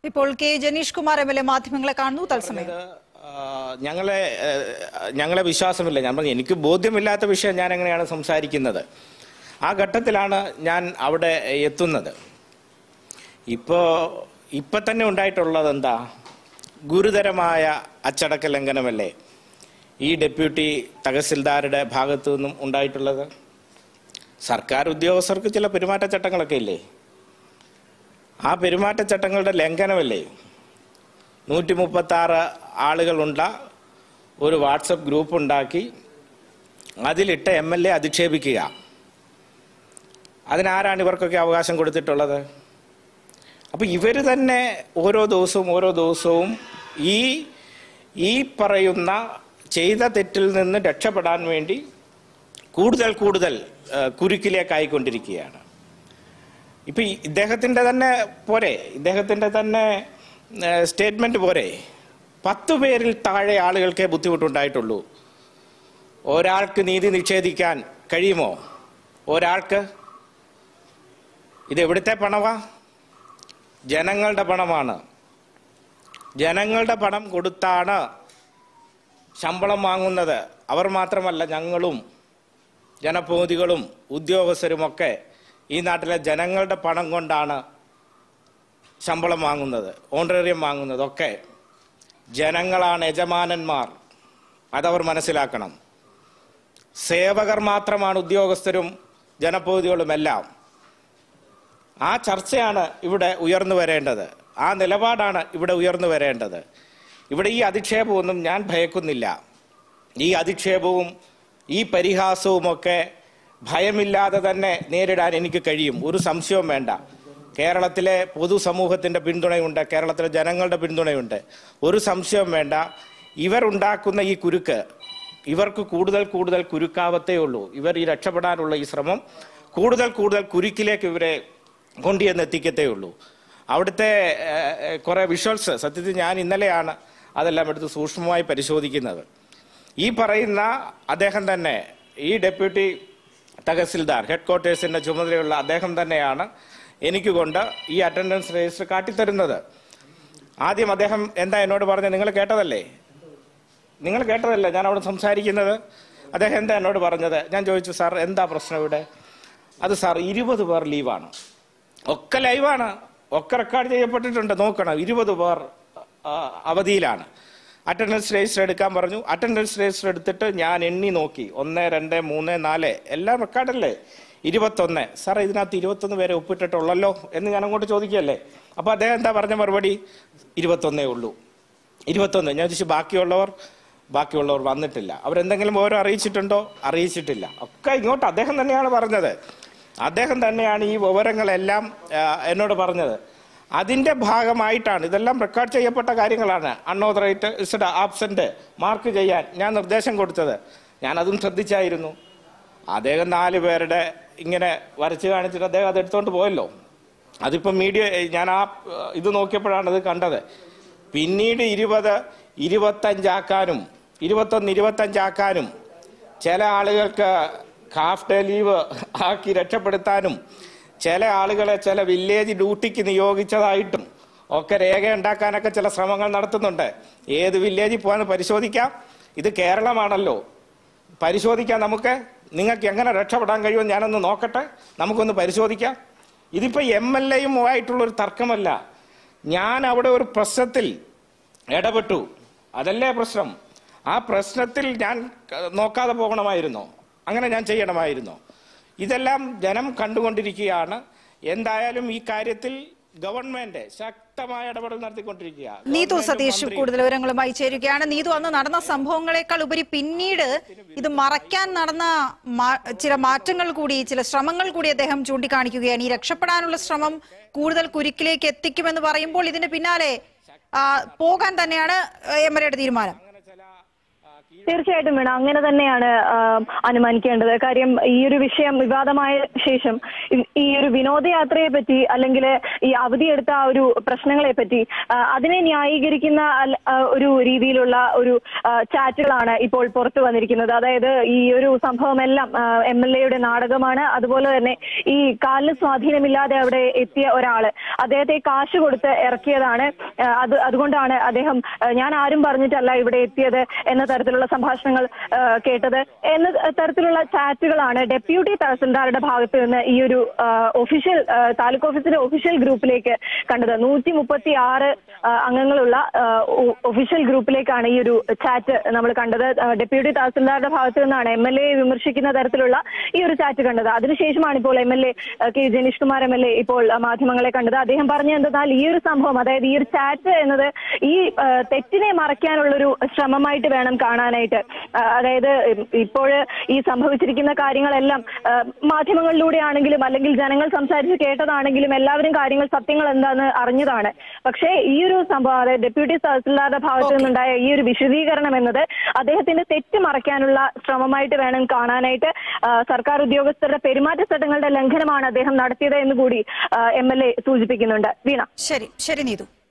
ഇപ്പോൾ K Janeesh Kumar M L A മാധ്യമങ്ങളെ കാണുന്നു തത്സമയം ഇത് ആ, ഞങ്ങളെ ഏ, ഞങ്ങളെ വിശ്വാസമില്ല ഞാൻ പറഞ്ഞു എനിക്ക് ബോധ്യമില്ലാത്ത വിഷയം ഞാൻ എങ്ങനെയാണ് സംസാരിക്കുന്നത് ആ ഘട്ടത്തിലാണ് ഞാൻ അവിടെ എത്തുന്നത് ഇപ്പോ ഇപ്പൊ തന്നെ ഉണ്ടായിട്ടുള്ളത് എന്താ ഗുരുതരമായ അച്ചടക്ക ലംഘനമല്ലേ ഈ ഡെപ്യൂട്ടി തഹസിൽദാരുടെ ഭാഗത്തു നിന്നും ഉണ്ടായിട്ടുള്ളത് സർക്കാർ ഉദ്യോഗസ്ഥർക്ക് ചില പെരുമാറ്റച്ചട്ടങ്ങളൊക്കെ ഇല്ലേ ആ പെരുമാറ്റച്ചട്ടങ്ങളുടെ ലംഘനമല്ലേ നൂറ്റി മുപ്പത്തി ആറ് ആളുകളുണ്ട ഒരു വാട്സപ്പ് ഗ്രൂപ്പ് ഉണ്ടാക്കി അതിലിട്ട് എം എൽ എ അധിക്ഷേപിക്കുക അതിനാരാണ് ഇവർക്കൊക്കെ അവകാശം കൊടുത്തിട്ടുള്ളത് അപ്പം ഇവർ തന്നെ ഓരോ ദിവസവും ഓരോ ദിവസവും ഈ ഈ പറയുന്ന ചെയ്ത തെറ്റിൽ നിന്ന് രക്ഷപ്പെടാൻ വേണ്ടി കൂടുതൽ കൂടുതൽ ആ, കുരുക്കിലേക്കായിക്കൊണ്ടിരിക്കുകയാണ് ഇപ്പൊ ഈ ഇദ്ദേഹത്തിന്റെ തന്നെ പോരെ ഇദ്ദേഹത്തിന്റെ തന്നെ സ്റ്റേറ്റ്മെന്റ് പോരെ പത്തു പേരിൽ താഴെ ആളുകൾക്കേ ബുദ്ധിമുട്ടുണ്ടായിട്ടുള്ളൂ ഒരാൾക്ക് നീതി നിഷേധിക്കാൻ കഴിയുമോ ഒരാൾക്ക് ഇത് എവിടുത്തെ പണമാ ജനങ്ങളുടെ പണമാണ് ജനങ്ങളുടെ പണം കൊടുത്താണ് ശമ്പളം വാങ്ങുന്നത് അവർ മാത്രമല്ല ഞങ്ങളും ജനപ്രതിനിധികളും ഉദ്യോഗസ്ഥരുമൊക്കെ ഈ നാട്ടിലെ ജനങ്ങളുടെ പണം കൊണ്ടാണ് ശമ്പളം വാങ്ങുന്നത് ഓണറേറിയം വാങ്ങുന്നതൊക്കെ ജനങ്ങളാണ് യജമാനന്മാർ അതവർ മനസ്സിലാക്കണം സേവകർ മാത്രമാണ് ഉദ്യോഗസ്ഥരും ജനപ്രതിനിധികളുമെല്ലാം ആ ചർച്ചയാണ് ഇവിടെ ഉയർന്നു വരേണ്ടത് ആ നിലപാടാണ് ഇവിടെ ഉയർന്നു വരേണ്ടത് ഇവിടെ ഈ അധിക്ഷേപമൊന്നും ഞാൻ ഭയക്കുന്നില്ല ഈ അധിക്ഷേപവും ഈ പരിഹാസവുമൊക്കെ ഭയമില്ലാതെ തന്നെ നേരിടാൻ എനിക്ക് കഴിയും ഒരു സംശയവും വേണ്ട കേരളത്തിലെ പൊതുസമൂഹത്തിന്റെ പിന്തുണയുണ്ട് കേരളത്തിലെ ജനങ്ങളുടെ പിന്തുണയുണ്ട് ഒരു സംശയവും വേണ്ട ഇവരുണ്ടാക്കുന്ന ഈ കുരുക്ക് ഇവർക്ക് കൂടുതൽ കൂടുതൽ കുരുക്കാവത്തേ ഉള്ളൂ ഇവർ ഈ രക്ഷപ്പെടാനുള്ള ഈ ശ്രമം കൂടുതൽ കൂടുതൽ കുരുക്കിലേക്ക് ഇവരെ കൊണ്ടുചെന്ന് എത്തിക്കത്തേ ഉള്ളൂ അവിടുത്തെ ഏഹ്, കുറെ വിഷ്വൽസ് സത്യത്തിൽ ഞാൻ ഇന്നലെയാണ് അതെല്ലാം എടുത്ത് സൂക്ഷ്മമായി പരിശോധിക്കുന്നത് ഈ പറയുന്ന അദ്ദേഹം തന്നെ ഈ ഡെപ്യൂട്ടി തഹസിൽദാർ ഹെഡ് ക്വാർട്ടേഴ്സിന്റെ ചുമതലയുള്ള അദ്ദേഹം തന്നെയാണ് എനിക്ക് കൊണ്ട് ഈ അറ്റൻഡൻസ് രജിസ്റ്റർ കാട്ടിത്തരുന്നത് ആദ്യം അദ്ദേഹം എന്താ എന്നോട് പറഞ്ഞത് നിങ്ങൾ കേട്ടതല്ലേ നിങ്ങൾ കേട്ടതല്ലേ ഞാൻ അവിടെ സംസാരിക്കുന്നത് അദ്ദേഹം എന്താ എന്നോട് പറഞ്ഞത് ഞാൻ ചോദിച്ചു സാർ എന്താ പ്രശ്നം ഇവിടെ അത് സാർ ഇരുപത് പേർ ലീവാണ് ഒക്കെ ലൈവാണ് ഒക്കെ റെക്കോർഡ് ചെയ്യപ്പെട്ടിട്ടുണ്ട് നോക്കണം ഇരുപത് പേർ ആ, അവധിയിലാണ് അറ്റൻഡൻസ് രജിസ്റ്റർ എടുക്കാൻ പറഞ്ഞു അറ്റൻഡൻസ് രജിസ്റ്റർ എടുത്തിട്ട് ഞാൻ എണ്ണി നോക്കി ഒന്ന് രണ്ട് മൂന്ന് നാല് എല്ലാം റെക്കോർഡല്ലേ ഇരുപത്തൊന്ന് സാർ ഇതിനകത്ത് ഇരുപത്തൊന്ന് പേരെ ഒപ്പിട്ടിട്ടുള്ളല്ലോ എന്ന് ഞാൻ അങ്ങോട്ട് ചോദിക്കുകയല്ലേ അപ്പൊ അദ്ദേഹം എന്താ പറഞ്ഞ മറുപടി ഇരുപത്തൊന്നേ ഉള്ളൂ ഇരുപത്തൊന്ന് ഞാൻ ചോദിച്ചു ബാക്കിയുള്ളവർ ബാക്കിയുള്ളവർ വന്നിട്ടില്ല അവരെന്തെങ്കിലും ഓരോ അറിയിച്ചിട്ടുണ്ടോ അറിയിച്ചിട്ടില്ല ഒക്കെ ഇങ്ങോട്ട് അദ്ദേഹം തന്നെയാണ് പറഞ്ഞത് അദ്ദേഹം തന്നെയാണ് ഈ വിവരങ്ങളെല്ലാം ആ, എന്നോട് പറഞ്ഞത് അതിന്റെ ഭാഗമായിട്ടാണ് ഇതെല്ലാം റെക്കോർഡ് ചെയ്യപ്പെട്ട കാര്യങ്ങളാണ് അൺഓതറൈറ്റ് ഇസ്ഡ് ആബ്സെന്റ് മാർക്ക് ചെയ്യാൻ ഞാൻ നിർദ്ദേശം കൊടുത്തത് ഞാൻ അതും ശ്രദ്ധിച്ചായിരുന്നു അദ്ദേഹം നാല് പേരുടെ ഇങ്ങനെ വരച്ച് കാണിച്ചിട്ട് അദ്ദേഹം അത് എടുത്തോണ്ട് പോയല്ലോ അതിപ്പോ മീഡിയ ഞാൻ ആ ഏഹ്, ഇത് നോക്കിയപ്പോഴാണ് അത് കണ്ടത് പിന്നീട് ഇരുപത് ഇരുപത്തഞ്ചാക്കാനും ഇരുപത്തൊന്ന് ഇരുപത്തഞ്ചാക്കാനും ചില ആളുകൾക്ക് ഹാഫ് ഡേ ലീവ് ആക്കി രക്ഷപ്പെടുത്താനും ചില ആളുകളെ ചില വില്ലേജ് ഡ്യൂട്ടിക്ക് നിയോഗിച്ചതായിട്ടും ഒക്കെ രേഖ ഉണ്ടാക്കാനൊക്കെ ചില ശ്രമങ്ങൾ നടത്തുന്നുണ്ട് ഏത് വില്ലേജിൽ പോകാന്ന് പരിശോധിക്കാം ഇത് കേരളമാണല്ലോ പരിശോധിക്കാം നമുക്ക് നിങ്ങൾക്ക് എങ്ങനെ രക്ഷപ്പെടാൻ കഴിയുമെന്ന് ഞാനൊന്ന് നോക്കട്ടെ നമുക്കൊന്ന് പരിശോധിക്കാം ഇതിപ്പോ എം എൽ എയും ആയിട്ടുള്ള ഒരു തർക്കമല്ല ഞാൻ അവിടെ ഒരു പ്രശ്നത്തിൽ ഇടപെട്ടു അതല്ലേ പ്രശ്നം ആ പ്രശ്നത്തിൽ ഞാൻ ക- നോക്കാതെ പോകണമായിരുന്നോ അങ്ങനെ ഞാൻ ചെയ്യണമായിരുന്നോ ഇതെല്ലാം ജനം കണ്ടുകൊണ്ടിരിക്കുകയാണ് എന്തായാലും ഈ കാര്യത്തിൽ ഗവൺമെന്റ് ശക്തമായ ഇടപെടൽ നടത്തിക്കൊണ്ടിരിക്കുക നീതു ഗവൺമെന്റും സതീഷ് മന്ത്രിയും കൂടുതൽ വിവരങ്ങളുമായി ചേരുകയാണ് നീതു അന്ന് നടന്ന സംഭവങ്ങളെക്കാൾ ഉപരി പിന്നീട് ഇത് മറയ്ക്കാൻ നടന്ന മാ- ചില മാറ്റങ്ങൾ കൂടി ചില ശ്രമങ്ങൾ കൂടി അദ്ദേഹം ചൂണ്ടിക്കാണിക്കുകയാണ് ഈ രക്ഷപ്പെടാനുള്ള ശ്രമം കൂടുതൽ കുരുക്കിലേക്ക് എത്തിക്കുമെന്ന് പറയുമ്പോൾ ഇതിന് പിന്നാലെ ആ, പോകാൻ തന്നെയാണ് എം എൽ എയുടെ തീരുമാനം അങ്ങനെ ചില ആ, തീർച്ചയായിട്ടും വേണം അങ്ങനെ തന്നെയാണ് ആ, അനുമാനിക്കേണ്ടത് കാര്യം ഈ ഒരു വിഷയം വിവാദമായ ശേഷം ഈ- ഈ ഒരു വിനോദയാത്രയെ പറ്റി അല്ലെങ്കിൽ ഈ അവധിയെടുത്ത ആ ഒരു പ്രശ്നങ്ങളെ പറ്റി ആ, അതിനെ ന്യായീകരിക്കുന്ന അല്ല- ആ, ഒരു രീതിയിലുള്ള ഒരു ആ, ചാറ്റുകളാണ് ഇപ്പോൾ പുറത്തു വന്നിരിക്കുന്നത് അതായത് ഈ ഒരു സംഭവമെല്ലാം എം എൽ എയുടെ നാടകമാണ് അതുപോലെ തന്നെ ഈ കാലിന് സ്വാധീനമില്ലാതെ അവിടെ എത്തിയ ഒരാള് അദ്ദേഹത്തെ കാശ് കൊടുത്ത് ഇറക്കിയതാണ് ആ, അത് അതുകൊണ്ടാണ് അദ്ദേഹം ആ, ഞാൻ ആരും പറഞ്ഞിട്ടല്ല ഇവിടെ എത്തിയത് എന്ന തരത്തിലുള്ള സംഭാഷണങ്ങൾ ആ, കേട്ടത് എന്ന തരത്തിലുള്ള ചാറ്റുകളാണ് ഡെപ്യൂട്ടി തഹസിൽദാരുടെ ഭാഗത്ത് നിന്ന് ഈ ഒരു ആ, ഒഫീഷ്യൽ ആ, താലൂക്ക് ഓഫീസിന്റെ ഒഫീഷ്യൽ ഗ്രൂപ്പിലേക്ക് കണ്ടത് നൂറ്റി മുപ്പത്തി ആറ് അംഗങ്ങളുള്ള ആ, ഒ- ഒഫീഷ്യൽ ഗ്രൂപ്പിലേക്കാണ് ഈ ഒരു ചാറ്റ് നമ്മൾ കണ്ടത് ആ, ഡെപ്യൂട്ടി തഹസിൽദാരുടെ ഭാഗത്ത് നിന്നാണ് എം എൽ എ വിമർശിക്കുന്ന തരത്തിലുള്ള ഈ ഒരു ചാറ്റ് കണ്ടത് അതിനുശേഷമാണ് ഇപ്പോൾ M L A K Janeesh Kumar M L A ഇപ്പോൾ ആ, മാധ്യമങ്ങളെ കണ്ടത് അദ്ദേഹം പറഞ്ഞു എന്തെന്നാൽ ഈ ഒരു സംഭവം അതായത് ഈ ഒരു ചാറ്റ് എന്നത് ഈ ആ, തെറ്റിനെ മറയ്ക്കാനുള്ളൊരു ശ്രമമായിട്ട് വേണം കാണാനായിട്ട് ആ, അതായത് ഇപ്പോൾ ഈ സംഭവിച്ചിരിക്കുന്ന കാര്യങ്ങളെല്ലാം ആ, മാധ്യമങ്ങളിലൂടെ ആണെങ്കിലും അല്ലെങ്കിൽ ജനങ്ങൾ സംസാരിച്ച് കേട്ടതാണെങ്കിലും എല്ലാവരും കാര്യങ്ങൾ സത്യങ്ങൾ എന്താന്ന് അറിഞ്ഞതാണ് പക്ഷേ ഈ ഒരു സംഭവം അതായത് ഡെപ്യൂട്ടി തഹസിൽദാരുടെ ഭാഗത്ത് നിന്നുണ്ടായ ഈ ഒരു വിശദീകരണം എന്നത് അദ്ദേഹത്തിന്റെ തെറ്റ് മറയ്ക്കാനുള്ള ശ്രമമായിട്ട് വേണം കാണാനായിട്ട് ആ, സർക്കാർ ഉദ്യോഗസ്ഥരുടെ പെരുമാറ്റച്ചട്ടങ്ങളുടെ ലംഘനമാണ് അദ്ദേഹം നടത്തിയത് എന്ന് കൂടി എം എൽ എ സൂചിപ്പിക്കുന്നുണ്ട് വീണ ശരി ശരി നീതു